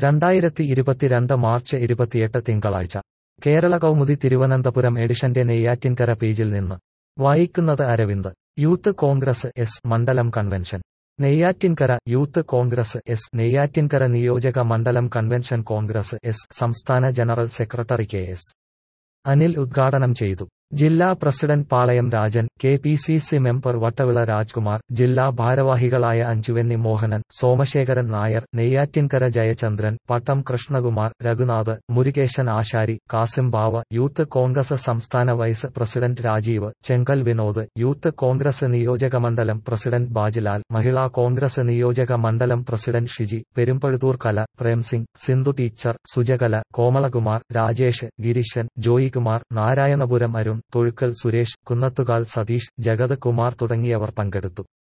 രണ്ടായിരത്തി ഇരുപത്തിരണ്ട് മാർച്ച് ഇരുപത്തിയെട്ട് തിങ്കളാഴ്ച കേരള കൗമുദി തിരുവനന്തപുരം എഡിഷന്റെ നെയ്യാറ്റിൻകര പേജിൽ നിന്ന് വായിക്കുന്നത് അരവിന്ദ് യൂത്ത് കോൺഗ്രസ് എസ് മണ്ഡലം convention Neyyattinkara youth Congress S Neyyattinkara നിയോജക മണ്ഡലം കൺവെൻഷൻ കോൺഗ്രസ് എസ് സംസ്ഥാന general secretary K S Anil ഉദ്ഘാടനം ചെയ്തു ജില്ലാ president Palayam Rajan K P C C member Vattavila Rajkumar ജില്ലാ ഭാരവാഹികളായ അഞ്ചുവെന്നി മോഹനൻ സോമശേഖരൻ നായർ നെയ്യാറ്റിൻകര ജയചന്ദ്രൻ പട്ടം കൃഷ്ണകുമാർ രഘുനാഥ് മുരുകേശൻ ആശാരി കാസിം ബാവ യൂത്ത് കോൺഗ്രസ് സംസ്ഥാന vice president Rajeev Chenkal Vinod youth Congress നിയോജക മണ്ഡലം പ്രസിഡന്റ് ബാജിലാൽ മഹിളാ കോൺഗ്രസ് നിയോജക മണ്ഡലം പ്രസിഡന്റ് ഷിജി പെരുമ്പഴുതൂർ കല പ്രേംസിംഗ് സിന്ധു ടീച്ചർ സുജകല കോമളകുമാർ രാജേഷ് ഗിരീശൻ ജോയികുമാർ നാരായണപുരം അരുൺ തൊഴുക്കൽ സുരേഷ് കുന്നത്തുകാൽ സതീഷ് ജഗത് കുമാർ തുടങ്ങിയവർ പങ്കെടുത്തു